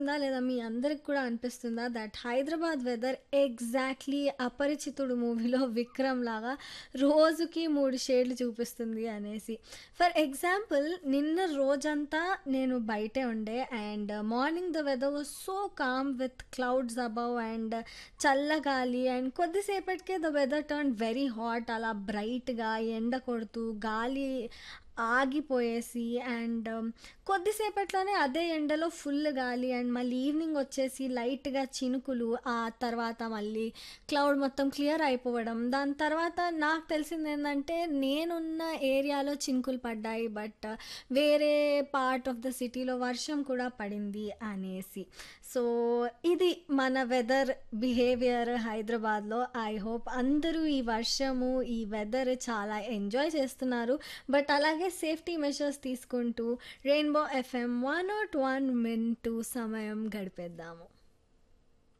ఉందా లేదా మీ అందరికి కూడా అనిపిస్తుందా that Hyderabad weather exactly Aparichitudu మూవీలో విక్రమ్ లాగా రోజుకి మూడు షేడ్లు చూపిస్తుంది అనేసి ఫర్ ఎగ్జాంపుల్ నిన్న రోజంతా నేను బయటే ఉండే and morning the weather was so calm with clouds above and చల్లగాలి అండ్ కొద్దిసేపటికే the weather turn very hot అలా బ్రైట్గా ఎండ కొడుతూ గాలి ఆగిపోయేసి అండ్ కొద్దిసేపట్లోనే అదే ఎండలో ఫుల్ గాలి అండ్ మళ్ళీ ఈవినింగ్ వచ్చేసి లైట్గా చినుకులు ఆ తర్వాత మళ్ళీ క్లౌడ్ మొత్తం క్లియర్ అయిపోవడం దాని తర్వాత నాకు తెలిసింది ఏంటంటే నేనున్న ఏరియాలో చినుకులు పడ్డాయి బట్ వేరే పార్ట్ ఆఫ్ ద సిటీలో వర్షం కూడా పడింది అనేసి సో ఇది మన వెదర్ బిహేవియర్ హైదరాబాద్లో ఐ హోప్ అందరూ ఈ వర్షము ఈ వెదర్ చాలా ఎంజాయ్ చేస్తున్నారు బట్ అలాగే సేఫ్టీ మెషర్స్ తీసుకుంటూ rainbow FM one nought one మిన్ టూ సమయం గడిపేద్దాము